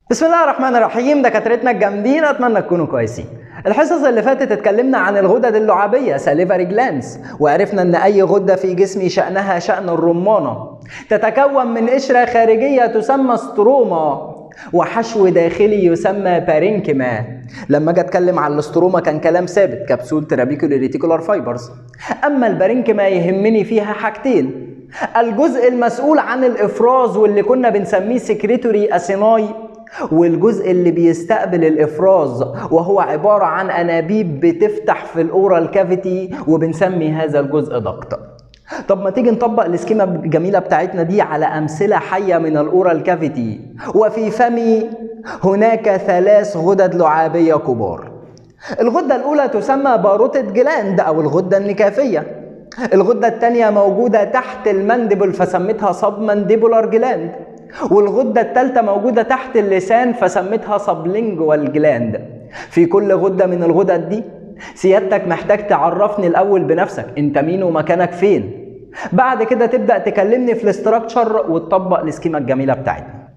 بسم الله الرحمن الرحيم دكاترتنا الجامدين اتمنى تكونوا كويسين الحصص اللي فاتت اتكلمنا عن الغدد اللعابيه ساليفري جلانس وعرفنا ان اي غده في جسمي شانها شان الرمانه تتكون من قشره خارجيه تسمى ستروما وحشو داخلي يسمى بارينكما لما اجي اتكلم عن الاستروما كان كلام ثابت كبسول ترابيكولي ريتيكولار فايبرز اما البارينكما يهمني فيها حاجتين الجزء المسؤول عن الافراز واللي كنا بنسميه سكريتوري اسيناي والجزء اللي بيستقبل الافراز وهو عباره عن انابيب بتفتح في الاورال كافيتي وبنسمي هذا الجزء ضغط طب ما تيجي نطبق السكيمه الجميله بتاعتنا دي على امثله حيه من الاورال كافيتي وفي فمي هناك ثلاث غدد لعابيه كبار الغده الاولى تسمى باروتة جلاند او الغده النكافيه الغده الثانيه موجوده تحت المندبل فسميتها سب مانديبولار جلاند والغده الثالثه موجوده تحت اللسان فسميتها سبلينجوال جلاند في كل غده من الغدد دي سيادتك محتاج تعرفني الاول بنفسك انت مين ومكانك فين بعد كده تبدا تكلمني في الاستراكشر وتطبق السكيمه الجميله بتاعتنا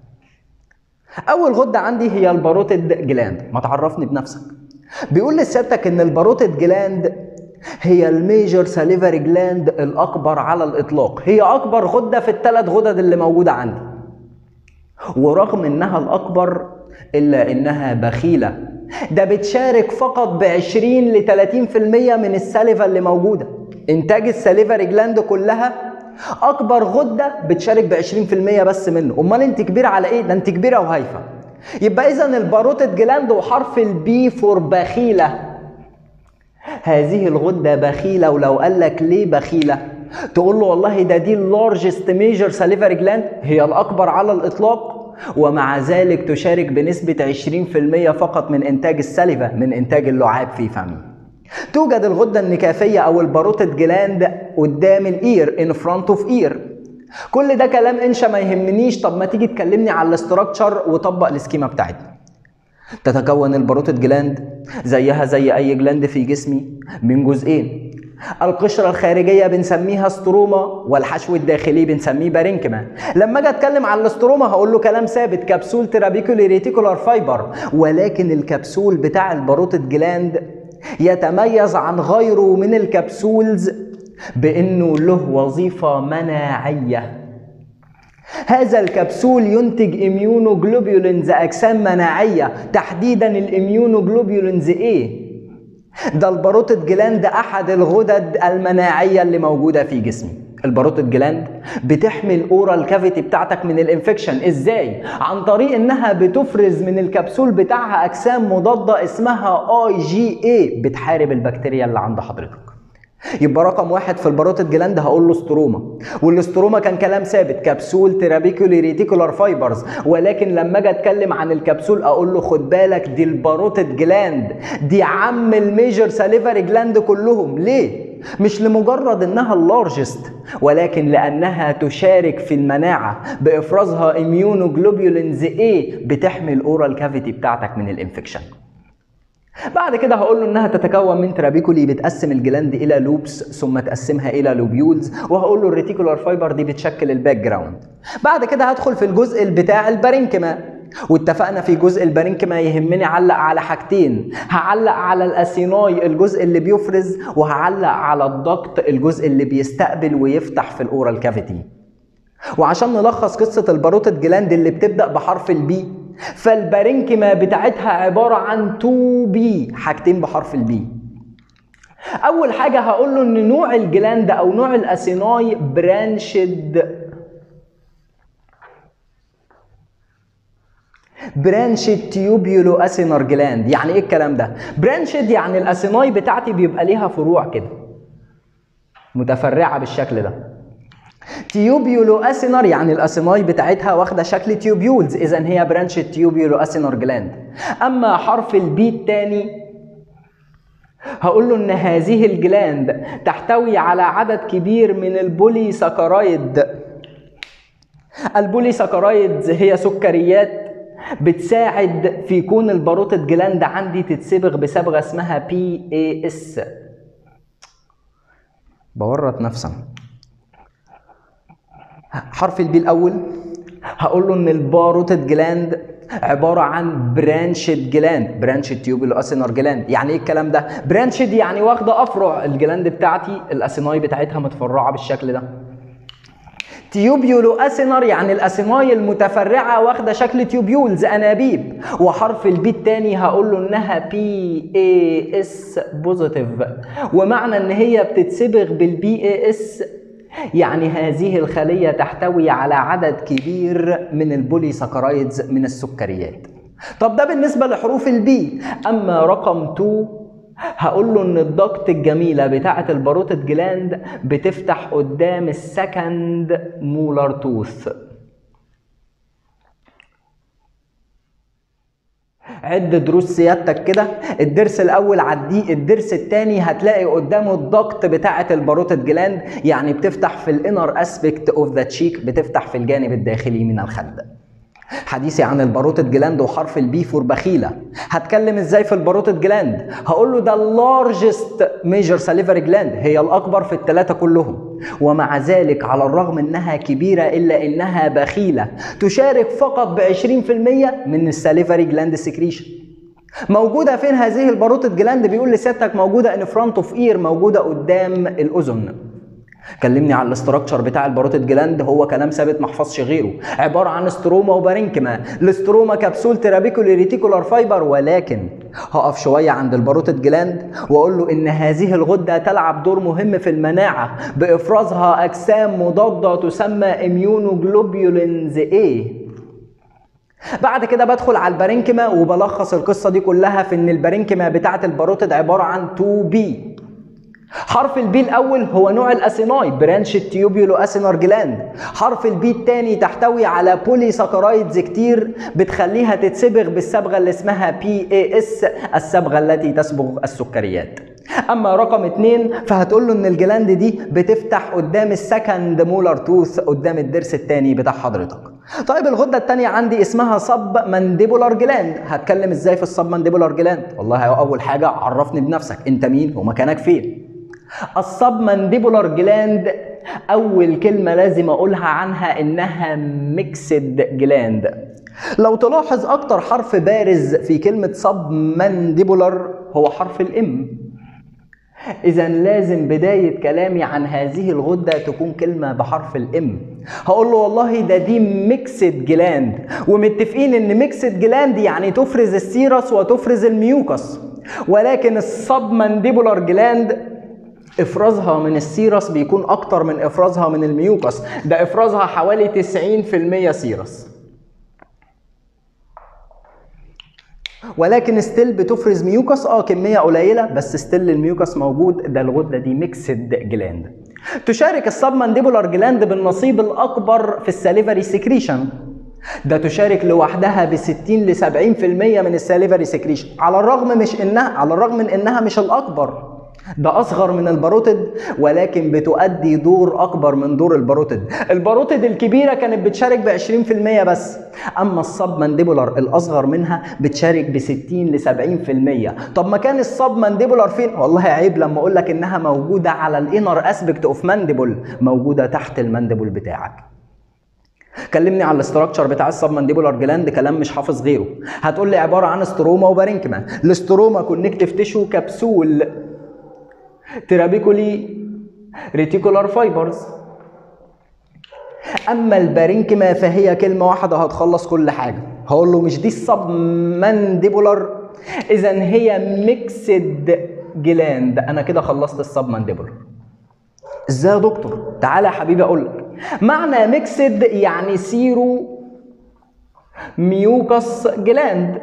اول غده عندي هي الباروتيد جلاند ما تعرفني بنفسك بيقول لسيادتك ان الباروتيد جلاند هي الميجر ساليفري جلاند الاكبر على الاطلاق هي اكبر غده في الثلاث غدد اللي موجوده عندي ورغم انها الاكبر الا انها بخيله ده بتشارك فقط ب 20 ل 30% من الساليفا اللي موجوده انتاج الساليفري جلاند كلها اكبر غده بتشارك ب 20% بس منه امال انت كبيره على ايه ده انت كبيره وهايفه يبقى اذا الباروتة جلاند وحرف البي فور بخيله هذه الغده بخيله ولو قال لك ليه بخيله تقول له والله ده دي اللارجست ميجر ساليفري جلاند هي الاكبر على الاطلاق ومع ذلك تشارك بنسبة 20% فقط من إنتاج السلفة من إنتاج اللعاب في فمي. توجد الغدة النكافية أو الباروتة جلاند قدام الإير in front of ear. كل ده كلام إنشا ما يهمنيش طب ما تيجي تكلمني على الاستراكشر وطبق السكيمة بتاعتنا. تتكون الباروتة جلاند زيها زي أي جلاند في جسمي من جزئين القشرة الخارجية بنسميها ستروما والحشو الداخلي بنسميه بارينكما لما اجي اتكلم عن الاستروما هقول له كلام ثابت كبسول ترابيكولي ريتيكولار فايبر ولكن الكبسول بتاع الباروتة جلاند يتميز عن غيره من الكبسولز بانه له وظيفة مناعية هذا الكبسول ينتج اميونوجلوبيولينز اجسام مناعيه تحديدا الاميونوجلوبيولينز ايه ده الباروتة جلاند احد الغدد المناعيه اللي موجوده في جسمي الباروتة جلاند بتحمي الاورال كافيتي بتاعتك من الانفكشن ازاي عن طريق انها بتفرز من الكبسول بتاعها اجسام مضاده اسمها اي جي اي بتحارب البكتيريا اللي عند حضرتك يبقى رقم واحد في الباروتة جلاند هقول له ستروما والاستروما كان كلام ثابت كبسول ترابيكولي ريتيكولار فايبرز ولكن لما اجي اتكلم عن الكبسول اقول له خد بالك دي الباروتة جلاند دي عم الميجر ساليفري جلاند كلهم ليه؟ مش لمجرد انها اللارجست ولكن لانها تشارك في المناعه بافرازها اميونوجلوبيولينز ايه بتحمي الاورال كافيتي بتاعتك من الانفكشن بعد كده هقول له انها تتكون من ترابيكولي بتقسم الجلاند الى لوبس ثم تقسمها الى لوبيولز وهقول له الريتيكولار فايبر دي بتشكل الباك جراوند بعد كده هدخل في الجزء بتاع البارينكما واتفقنا في جزء البارينكما يهمني اعلق على حاجتين هعلق على الاسيناي الجزء اللي بيفرز وهعلق على الضغط الجزء اللي بيستقبل ويفتح في الاورال كافيتي وعشان نلخص قصه الباروتة جلاند اللي بتبدا بحرف البي فالبارينكما بتاعتها عبارة عن 2 بي حاجتين بحرف البي أول حاجة هقول له إن نوع الجلاند أو نوع الأسيناي برانشد برانشد تيوبيولو اسينر جلاند يعني ايه الكلام ده برانشد يعني الاسيناي بتاعتي بيبقى ليها فروع كده متفرعه بالشكل ده تيوبيولو اسينر يعني الاسيناي بتاعتها واخده شكل تيوبيولز اذا هي برانش تيوبيولو اسينر جلاند اما حرف البي الثاني هقول له ان هذه الجلاند تحتوي على عدد كبير من البولي ساكرايد البولي ساكرايدز هي سكريات بتساعد في كون الباروتة جلاند عندي تتصبغ بصبغه اسمها بي اي اس بورط نفسا حرف البي الاول هقول له ان الباروتة جلاند عباره عن برانشد جلاند برانشد تيوبولو اسينر جلاند يعني ايه الكلام ده برانشد يعني واخده افرع الجلاند بتاعتي الاسيناي بتاعتها متفرعه بالشكل ده تيوبيولو اسينر يعني الاسيناي المتفرعه واخده شكل تيوبيولز انابيب وحرف البي الثاني هقول له انها بي اي اس بوزيتيف ومعنى ان هي بتتصبغ بالبي اي اس يعني هذه الخليه تحتوي على عدد كبير من البوليساكرايدز من السكريات طب ده بالنسبه لحروف البي اما رقم 2 هقول له ان الضغط الجميله بتاعه الباروتد جلاند بتفتح قدام السكند مولر توث عد دروس سيادتك كده الدرس الاول عديه الدرس الثاني هتلاقي قدامه الضغط بتاعه الباروتد جلاند يعني بتفتح في الانر اسبكت اوف ذا تشيك بتفتح في الجانب الداخلي من الخد حديثي عن الباروتد جلاند وحرف البي فور بخيله هتكلم ازاي في الباروتد جلاند هقول له ده اللارجست ميجر ساليفري جلاند هي الاكبر في الثلاثه كلهم ومع ذلك على الرغم انها كبيره الا انها بخيله تشارك فقط ب 20% من الساليفري جلاند سكريشن موجوده فين هذه الباروتد جلاند بيقول لسيادتك موجوده ان فرونت اوف اير موجوده قدام الاذن كلمني على الاستراكشر بتاع الباروتد جلاند هو كلام ثابت ما احفظش غيره عباره عن ستروما وبارينكما الاستروما كبسول ترابيكولي ريتيكولار فايبر ولكن هقف شويه عند الباروتد جلاند واقول له ان هذه الغده تلعب دور مهم في المناعه بافرازها اجسام مضاده تسمى اميونوجلوبيولينز ايه بعد كده بدخل على البارينكما وبلخص القصه دي كلها في ان البارينكما بتاعه الباروتد عباره عن 2 بي حرف البي الاول هو نوع الاسيناي برانش التيوبيولو اسينر جلاند حرف البي الثاني تحتوي على بولي ساكرايدز كتير بتخليها تتصبغ بالصبغه اللي اسمها بي اي اس الصبغه التي تصبغ السكريات اما رقم اتنين فهتقول له ان الجلاند دي بتفتح قدام السكند مولر توث قدام الضرس الثاني بتاع حضرتك طيب الغده الثانيه عندي اسمها صب مانديبولار جلاند هتكلم ازاي في الصب مانديبولار جلاند والله اول حاجه عرفني بنفسك انت مين ومكانك فين الصب مانديبولار جلاند اول كلمه لازم اقولها عنها انها ميكسد جلاند لو تلاحظ اكتر حرف بارز في كلمه صب مانديبولار هو حرف الام اذا لازم بدايه كلامي عن هذه الغده تكون كلمه بحرف الام هقول له والله ده دي ميكسد جلاند ومتفقين ان ميكسد جلاند يعني تفرز السيرس وتفرز الميوكس ولكن الصب مانديبولار جلاند افرازها من السيرس بيكون اكتر من افرازها من الميوكس ده افرازها حوالي 90% سيرس ولكن ستيل بتفرز ميوكس اه كميه قليله بس ستيل الميوكس موجود ده الغده دي ميكسد جلاند تشارك السب مانديبولار جلاند بالنصيب الاكبر في الساليفري سكريشن ده تشارك لوحدها ب 60 ل 70% من الساليفري سكريشن على الرغم مش انها على الرغم من انها مش الاكبر ده اصغر من الباروتد ولكن بتؤدي دور اكبر من دور الباروتد الباروتد الكبيره كانت بتشارك ب 20% بس اما الصب مانديبولار الاصغر منها بتشارك ب 60 ل 70% طب مكان الصب مانديبولار فين والله عيب لما اقول لك انها موجوده على الانر اسبكت اوف مانديبل موجوده تحت المانديبل بتاعك كلمني على الاستراكشر بتاع السب مانديبولار جلاند كلام مش حافظ غيره هتقول لي عباره عن ستروما وبارينكما الاستروما كونكتيف تيشو كبسول ترابيكولي ريتيكولار فايبرز اما البارينكما فهي كلمه واحده هتخلص كل حاجه هقول له مش دي السب مانديبولار اذا هي ميكسد جلاند انا كده خلصت السب مانديبولار ازاي يا دكتور تعالى يا حبيبي اقول لك معنى ميكسد يعني سيرو ميوكس جلاند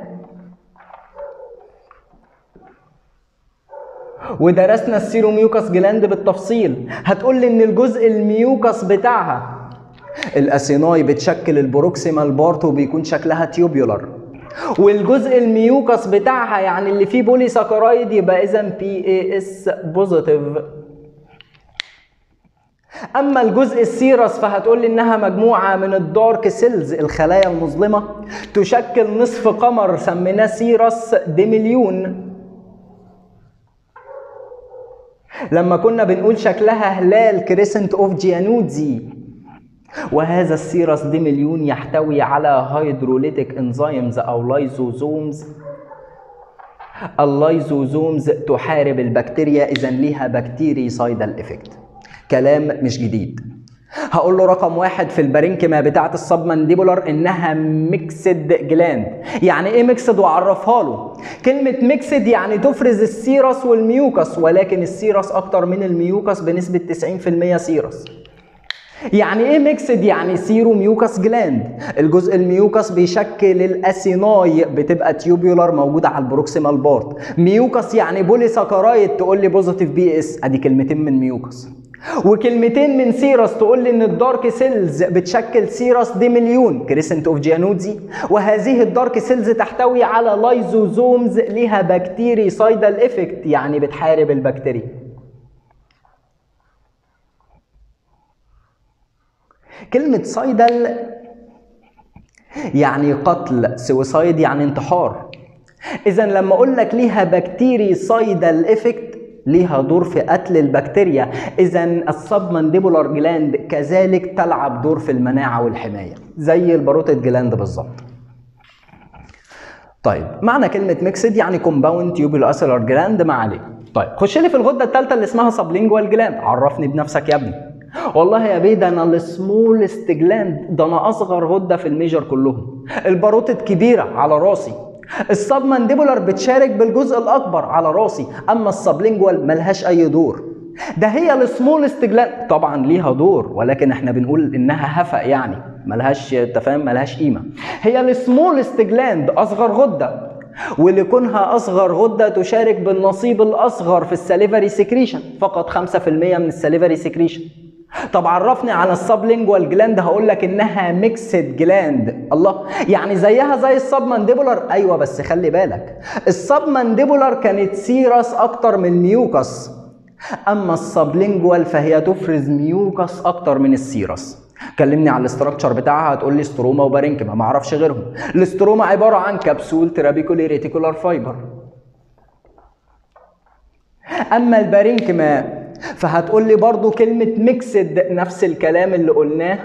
ودرسنا السيروميوكس جلاند بالتفصيل هتقول لي ان الجزء الميوكس بتاعها الاسيناي بتشكل البروكسيمال بارت وبيكون شكلها تيوبيولار والجزء الميوكس بتاعها يعني اللي فيه بولي ساكرايد يبقى اذا بي اي اس بوزيتيف اما الجزء السيرس فهتقول لي انها مجموعه من الدارك سيلز الخلايا المظلمه تشكل نصف قمر سميناه سيرس ديمليون لما كنا بنقول شكلها هلال كريسنت اوف جيانودزي وهذا السيرس دي مليون يحتوي على هيدروليتيك انزيمز او لايزوزومز اللايزوزومز تحارب البكتيريا اذا ليها بكتيريسايدال افكت كلام مش جديد هقول له رقم واحد في البارينكما بتاعت السبمنديبولار انها ميكسد جلاند يعني ايه ميكسد وعرفها له كلمة ميكسد يعني تفرز السيرس والميوكس ولكن السيرس اكتر من الميوكس بنسبة 90% سيرس يعني ايه ميكسد يعني سيرو ميوكس جلاند الجزء الميوكس بيشكل الاسيناي بتبقى تيوبيولار موجوده على البروكسيمال بارت ميوكس يعني بولي ساكرايد تقول لي بوزيتيف بي اس ادي كلمتين من ميوكس وكلمتين من سيرس تقول لي ان الدارك سيلز بتشكل سيرس دي مليون كريسنت اوف جيانودزي وهذه الدارك سيلز تحتوي على لايزوزومز ليها بكتيري سايدال افكت يعني بتحارب البكتيريا كلمة سايدل يعني قتل سويسايد يعني انتحار إذا لما أقول لك ليها بكتيري سايدال افكت ليها دور في قتل البكتيريا إذا السبمنديبولار جلاند كذلك تلعب دور في المناعة والحماية زي الباروتيد جلاند بالظبط طيب معنى كلمة ميكسد يعني كومباوند تيوبولو اسيلر جلاند ما عليه طيب خش لي في الغدة الثالثة اللي اسمها سبلينجوال جلاند عرفني بنفسك يا ابني والله يا بيه ده انا السمولست جلاند ده انا اصغر غده في الميجر كلهم الباروتة كبيره على راسي السب مانديبولار بتشارك بالجزء الاكبر على راسي اما السبلينجوال ملهاش اي دور ده هي السمولست جلاند طبعا ليها دور ولكن احنا بنقول انها هفق يعني ملهاش تفهم ملهاش قيمه هي السمولست جلاند اصغر غده ولكونها اصغر غده تشارك بالنصيب الاصغر في السليفري سكريشن فقط 5% من السليفري سكريشن طب عرفني عن السبلينجوال جلاند هقول لك انها ميكسد جلاند الله يعني زيها زي السب مانديبولار ايوه بس خلي بالك السب مانديبولار كانت سيرس اكتر من ميوكس اما السبلينجوال فهي تفرز ميوكس اكتر من السيرس كلمني على الاستراكشر بتاعها هتقول لي ستروما وبارينكما ما اعرفش غيرهم الاستروما عباره عن كبسول ترابيكولي ريتيكولار فايبر اما البارينكما فهتقول لي برضو كلمة ميكسد نفس الكلام اللي قلناه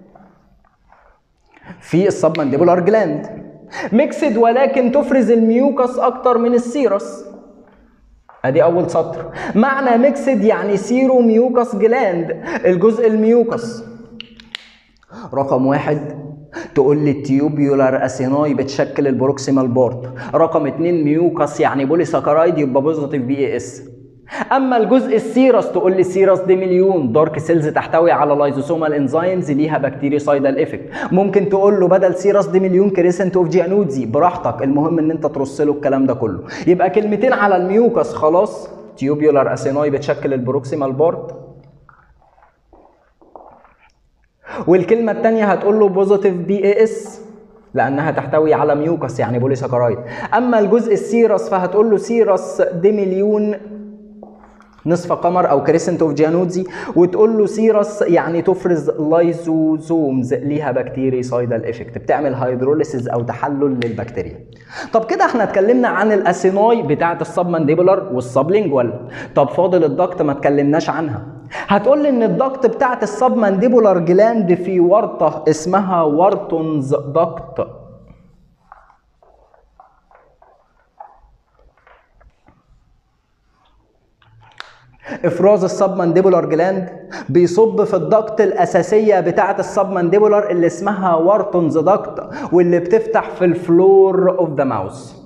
في السبمنديبولار جلاند ميكسد ولكن تفرز الميوكس اكتر من السيرس ادي اول سطر معنى ميكسد يعني سيرو ميوكس جلاند الجزء الميوكس رقم واحد تقول لي التيوبيولار اسيناي بتشكل البروكسيمال بورد رقم اتنين ميوكس يعني بولي ساكرايد يبقى بوزيتيف بي اي اس اما الجزء السيرس تقول لي السيرس دي مليون دارك سيلز تحتوي على لايزوسومال انزيمز ليها بكتيريسايدال افكت ممكن تقول له بدل سيرس دي مليون كريسنت اوف جيانودزي براحتك المهم ان انت ترص له الكلام ده كله يبقى كلمتين على الميوكس خلاص تيوبيولار اسيناي بتشكل البروكسيمال بورد والكلمه الثانيه هتقول له بوزيتيف بي اي اس لانها تحتوي على ميوكس يعني بولي ساكرايد اما الجزء السيرس فهتقول له سيرس دي مليون نصف قمر او كريسنت اوف جيانودزي وتقول له سيرس يعني تفرز لايزوزومز ليها بكتيري سايدال افكت بتعمل هيدروليسيز او تحلل للبكتيريا طب كده احنا اتكلمنا عن الاسيناي بتاعه السبمنديبولار والسبلينجوال طب فاضل الضغط ما اتكلمناش عنها هتقول لي ان الضغط بتاعه السبمنديبولار جلاند في ورطه اسمها وارتونز ضغط افراز السبمنديبولار جلاند بيصب في الضغط الاساسيه بتاعه السبمنديبولار اللي اسمها وارتونز ضغط واللي بتفتح في الفلور اوف ذا ماوس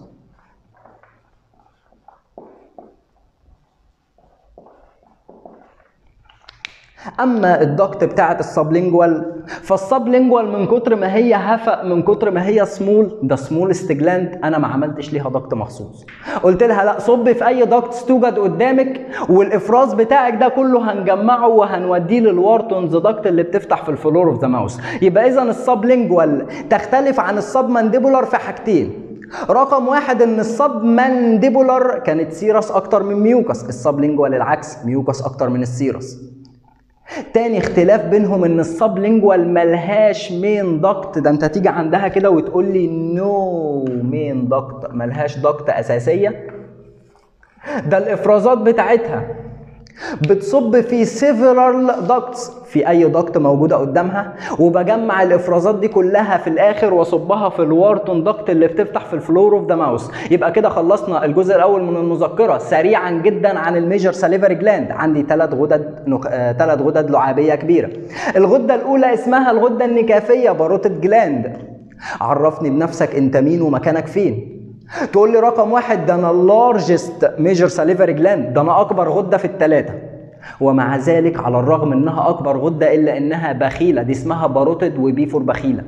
اما الضغط بتاعه السبلينجوال فالسبلينجوال من كتر ما هي هفق من كتر ما هي سمول ده سمول جلاند انا ما عملتش ليها ضغط مخصوص قلت لها لا صب في اي ضغط توجد قدامك والافراز بتاعك ده كله هنجمعه وهنوديه للوارتونز ضغط اللي بتفتح في الفلور اوف ذا ماوس يبقى اذا السبلينجوال تختلف عن السب مانديبولار في حاجتين رقم واحد ان السب مانديبولار كانت سيرس اكتر من ميوكس السبلينجوال العكس ميوكس اكتر من السيرس تاني اختلاف بينهم ان السبلينجوال ملهاش مين ضغط ده انت تيجي عندها كده وتقول لي نو مين ضغط ملهاش ضغط اساسيه ده الافرازات بتاعتها بتصب في سيفرال داكتس في اي دكت موجوده قدامها وبجمع الافرازات دي كلها في الاخر واصبها في الوارتون دكت اللي بتفتح في الفلور اوف ذا ماوس يبقى كده خلصنا الجزء الاول من المذكره سريعا جدا عن الميجر ساليفري جلاند عندي ثلاث غدد نك... ثلاث آه غدد لعابيه كبيره الغده الاولى اسمها الغده النكافيه باروتة جلاند عرفني بنفسك انت مين ومكانك فين تقول لي رقم واحد ده انا اللارجست ميجر ساليفري جلاند ده انا اكبر غده في الثلاثه ومع ذلك على الرغم انها اكبر غده الا انها بخيله دي اسمها باروتد وبيفور بخيله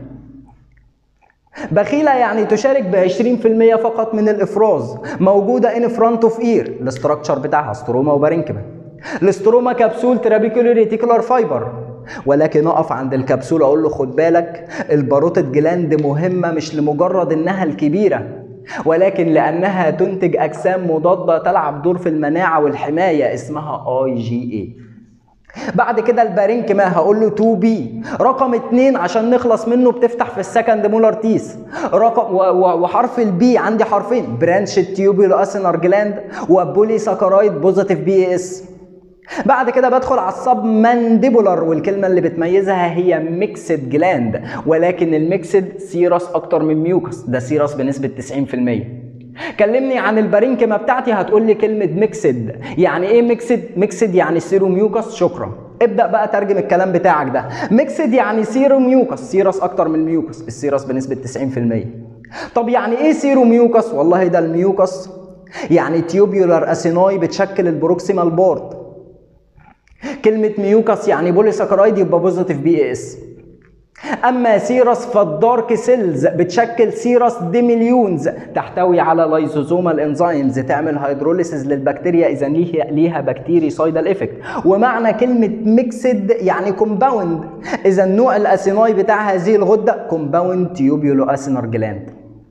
بخيله يعني تشارك ب 20% فقط من الافراز موجوده ان فرونت اوف اير الاستراكشر بتاعها ستروما وبارينكما الاستروما كبسول ترابيكولي ريتيكولار فايبر ولكن اقف عند الكبسول اقول له خد بالك الباروتد جلاند مهمه مش لمجرد انها الكبيره ولكن لانها تنتج اجسام مضاده تلعب دور في المناعه والحمايه اسمها اي جي اي بعد كده البارينكما هقول له 2 بي رقم 2 عشان نخلص منه بتفتح في السكند مولار تيس رقم وحرف البي عندي حرفين برانش تيوبيول اسنر جلاند وبولي ساكرايد بوزيتيف بي اس بعد كده بدخل على السب مانديبولار والكلمه اللي بتميزها هي ميكسد جلاند ولكن الميكسد سيرس اكتر من ميوكس ده سيرس بنسبه 90% كلمني عن البارينكما بتاعتي هتقول لي كلمه ميكسد يعني ايه ميكسد ميكسد يعني سيرو ميوكس شكرا ابدا بقى ترجم الكلام بتاعك ده ميكسد يعني سيرو ميوكس سيرس اكتر من الميوكس السيرس بنسبه 90% طب يعني ايه سيرو ميوكس والله ده الميوكس يعني تيوبيولار اسيناي بتشكل البروكسيمال بورد كلمة ميوكس يعني بوليساكرايد يبقى بوزيتيف بي اس اما سيرس فالدارك سيلز بتشكل سيرس ديميليونز تحتوي على لايزوزومال انزيمز تعمل هيدروليسيز للبكتيريا اذا ليها ليها بكتيري سايدال افكت ومعنى كلمه ميكسد يعني كومباوند اذا نوع الاسيناي بتاع هذه الغده كومباوند تيوبيولو اسينر جلاند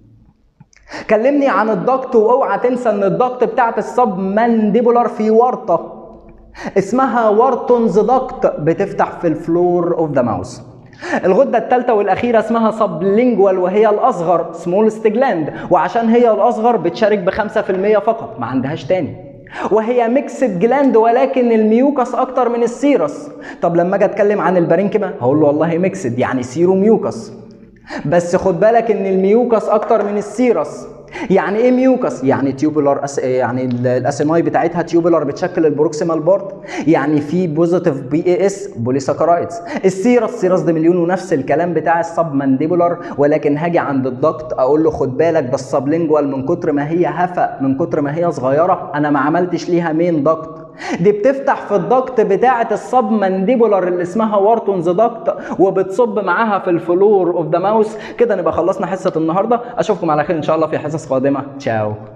كلمني عن الضغط واوعى تنسى ان الضغط بتاعت السب مانديبولار في ورطه اسمها وارتونز داكت بتفتح في الفلور اوف ذا ماوس الغده الثالثه والاخيره اسمها سبلينجوال وهي الاصغر سمولست جلاند وعشان هي الاصغر بتشارك ب 5% فقط ما عندهاش تاني وهي ميكسد جلاند ولكن الميوكس اكتر من السيرس طب لما اجي اتكلم عن البارينكما هقول له والله ميكسد يعني سيرو ميوكس بس خد بالك ان الميوكس اكتر من السيرس يعني ايه ميوكس يعني تيوبولار أس... يعني الاسيماي بتاعتها تيوبولار بتشكل البروكسيمال بورد يعني في بوزيتيف بي اي اس بوليساكرايدز السيرس سيرس ده مليون ونفس الكلام بتاع السب مانديبولار ولكن هاجي عند الضغط اقول له خد بالك ده السبلينجوال من كتر ما هي هفا من كتر ما هي صغيره انا ما عملتش ليها مين ضغط دي بتفتح في الضغط بتاعه السب مانديبولار اللي اسمها وارتونز ضغط وبتصب معاها في الفلور اوف ذا ماوس كده نبقى خلصنا حصه النهارده اشوفكم على خير ان شاء الله في حصص قادمه تشاو